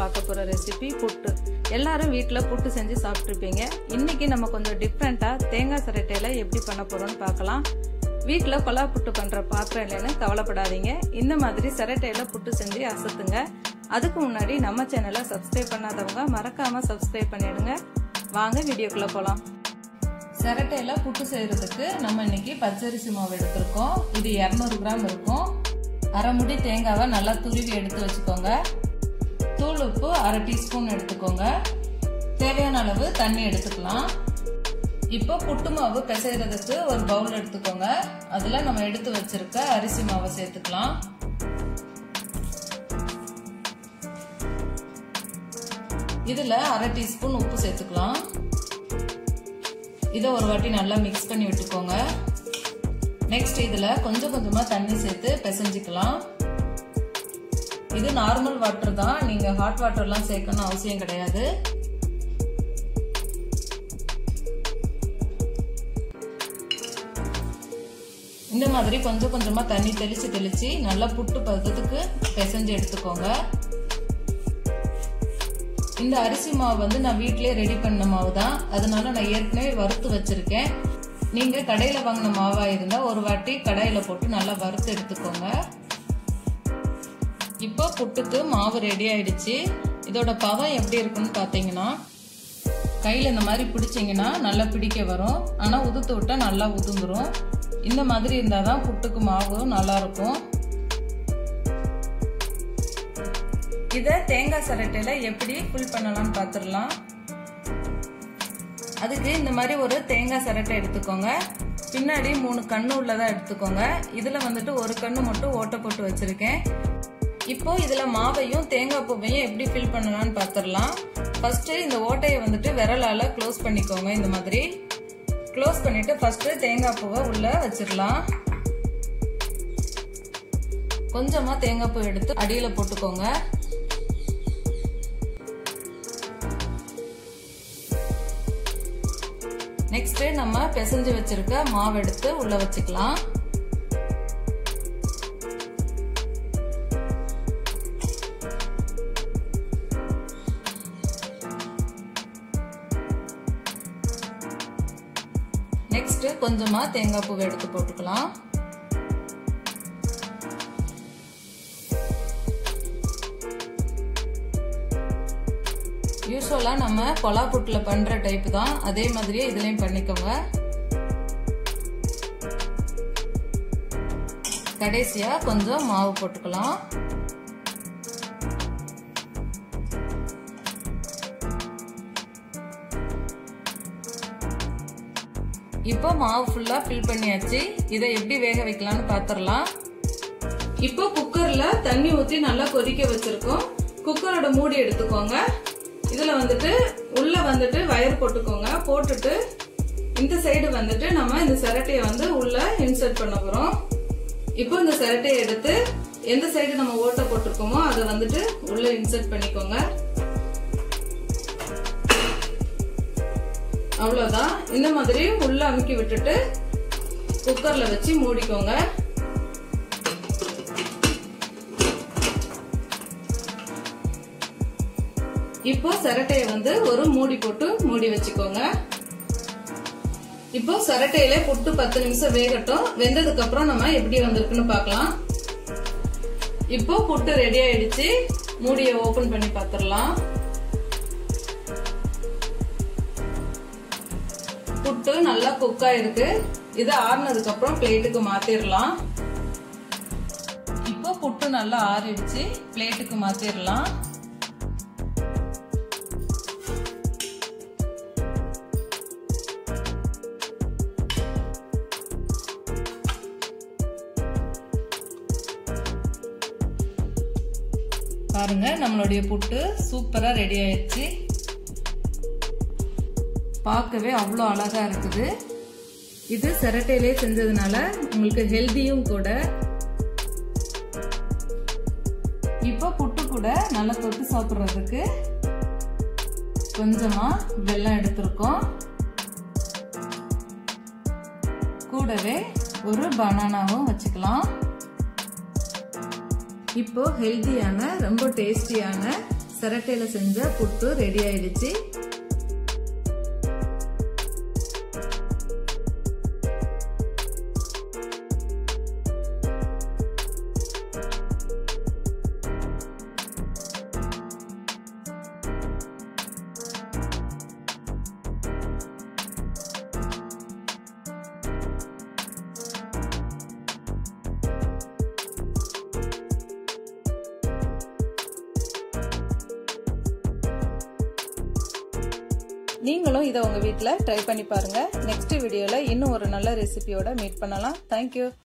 பார்க்க போகிற ரெசிபி புட்டு எல்லாரும் வீட்டில் புட்டு செஞ்சு சாப்பிட்ருப்பீங்க இன்னைக்கு நம்ம கொஞ்சம் டிஃப்ரெண்ட்டாக தேங்காய் சிரட்டையில் எப்படி பண்ண போகிறோம்னு பார்க்கலாம் வீட்டில் கொலா புட்டு பண்ணுற பாத்திரம் இல்லைன்னு கவலைப்படாதீங்க இந்த மாதிரி சிரட்டையில் புட்டு செஞ்சு அசத்துங்க அதுக்கு முன்னாடி நம்ம சேனலை சப்ஸ்கிரைப் பண்ணாதவங்க மறக்காமல் சப்ஸ்கிரைப் பண்ணிடுங்க வாங்க வீடியோக்குள்ளே போகலாம் சிரட்டையில் புட்டு செய்கிறதுக்கு நம்ம இன்னைக்கு பச்சரிசி மாவு எடுத்திருக்கோம் இது இரநூறு கிராம் இருக்கும் அரை முடி தேங்காவை நல்லா துருவி எடுத்து வச்சுக்கோங்க தூள் உப்பு அரை டீஸ்பூன் எடுத்துக்கோங்க தேவையான அளவு தண்ணி எடுத்துக்கலாம் இப்போ புட்டு மாவு பிசைறதுக்கு ஒரு பவுல் எடுத்துக்கோங்க அதுல நம்ம எடுத்து வச்சிருக்க அரிசி மாவை சேர்த்துக்கலாம் இதுல அரை டீஸ்பூன் உப்பு சேர்த்துக்கலாம் இதை ஒரு வாட்டி நல்லா மிக்ஸ் பண்ணி விட்டுக்கோங்க நெக்ஸ்ட் இதுல கொஞ்சம் கொஞ்சமா தண்ணி சேர்த்து பிசைஞ்சுக்கலாம் இது நார்மல் வாட்டர் தான் நீங்க ஹாட் வாட்டர்லாம் சேர்க்கணும் அவசியம் கிடையாது இந்த மாதிரி கொஞ்சம் கொஞ்சமா தண்ணி தெளிச்சு தெளிச்சு நல்லா புட்டு பதத்துக்கு பிசைஞ்சு எடுத்துக்கோங்க இந்த அரிசி மாவு வந்து நான் வீட்லயே ரெடி பண்ண மாவு தான் அதனால நான் ஏற்கனவே வறுத்து வச்சிருக்கேன் நீங்க கடையில வாங்கின மாவா இருந்தா ஒரு வாட்டி கடாயில போட்டு நல்லா வறுத்து எடுத்துக்கோங்க இப்போ புட்டுக்கு மாவு ரெடி ஆயிடுச்சு இதோட பதம் எப்படி இருக்குன்னு பாத்தீங்கன்னா கையில இந்த மாதிரி பிடிச்சிங்கன்னா நல்லா பிடிக்க வரும் ஆனா உதுத்து விட்டா நல்லா உதுந்துரும் இந்த மாதிரி இருந்தாதான் புட்டுக்கு மாவு நல்லா இருக்கும் இத தேங்காய் சரட்டையில எப்படி ஃபில் பண்ணலாம்னு பாத்துடலாம் அதுக்கு இந்த மாதிரி ஒரு தேங்காய் சரட்டை எடுத்துக்கோங்க பின்னாடி மூணு கண்ணு உள்ளதா எடுத்துக்கோங்க இதுல வந்துட்டு ஒரு கண்ணு மட்டும் ஓட்ட போட்டு வச்சிருக்கேன் இப்போ இதுல மாவையும் தேங்காய் பூவையும் எப்படி ஃபில் பண்ணலாம்னு பாத்துடலாம் ஃபர்ஸ்ட் இந்த ஓட்டையை வந்துட்டு விரலால க்ளோஸ் பண்ணிக்கோங்க இந்த மாதிரி க்ளோஸ் பண்ணிட்டு ஃபர்ஸ்ட் தேங்காய் பூவை உள்ள வச்சிடலாம் கொஞ்சமா தேங்காய் பூ எடுத்து அடியில போட்டுக்கோங்க நெக்ஸ்ட் நம்ம பிசைஞ்சு வச்சிருக்க மாவு எடுத்து உள்ள வச்சுக்கலாம் நெக்ஸ்ட் கொஞ்சமா தேங்காய் பூவை எடுத்து போட்டுக்கலாம் யூஸ்வலா நம்ம கொலா புட்டுல பண்ற டைப் தான் அதே மாதிரியே இதுலயும் பண்ணிக்கோங்க கடைசியா கொஞ்சம் மாவு போட்டுக்கலாம் இப்போ மாவு ஃபுல்லா ஃபில் பண்ணியாச்சு இதை எப்படி வேக வைக்கலாம்னு பாத்திரலாம் இப்போ குக்கர்ல தண்ணி ஊத்தி நல்லா கொதிக்க வச்சிருக்கோம் குக்கரோட மூடி எடுத்துக்கோங்க இதுல வந்துட்டு உள்ள வந்துட்டு வயர் போட்டுக்கோங்க போட்டுட்டு இந்த சைடு வந்துட்டு நம்ம இந்த சிரட்டையை வந்து உள்ள இன்சர்ட் பண்ண போறோம் இப்போ இந்த சிரட்டையை எடுத்து எந்த சைடு நம்ம ஓட்ட போட்டிருக்கோமோ அதை வந்துட்டு உள்ள இன்சர்ட் பண்ணிக்கோங்க அவ்வளவுதான் இந்த மாதிரி உள்ள அமுக்கி விட்டுட்டு குக்கர்ல வச்சு மூடிக்கோங்க இப்போ சிரட்டையை வந்து ஒரு மூடி போட்டு மூடி வச்சுக்கோங்க இப்போ சிரட்டையில புட்டு பத்து நிமிஷம் வேகட்டும் வெந்ததுக்கு அப்புறம் நம்ம எப்படி வந்திருக்குன்னு பார்க்கலாம் இப்போ புட்டு ரெடி ஆயிடுச்சு மூடியை ஓபன் பண்ணி பார்த்துடலாம் புட்டு நல்லா குக் ஆயிருக்கு இது ஆறுனதுக்கு அப்புறம் பிளேட்டுக்கு மாத்திரலாம் இப்போ புட்டு நல்லா ஆறிடுச்சு பிளேட்டுக்கு மாத்திரலாம் பாருங்க நம்மளுடைய புட்டு சூப்பரா ரெடி ஆயிடுச்சு பார்க்கவே அவ்வளோ அழகா இருக்குது இது சிரட்டையிலே செஞ்சதுனால உங்களுக்கு ஹெல்தியும் கூட இப்போ புட்டு கூட நல்லா தொட்டு சாப்பிட்றதுக்கு கொஞ்சமா வெல்லம் எடுத்திருக்கோம் கூடவே ஒரு பனானாவும் வச்சுக்கலாம் இப்போ ஹெல்தியான ரொம்ப டேஸ்டியான சிரட்டையில் செஞ்ச புட்டு ரெடி ஆயிடுச்சு நீங்களும் இதை உங்கள் வீட்டில் ட்ரை பண்ணி பாருங்கள் நெக்ஸ்ட் வீடியோவில் இன்னும் ஒரு நல்ல ரெசிபியோட மீட் பண்ணலாம் தேங்க்யூ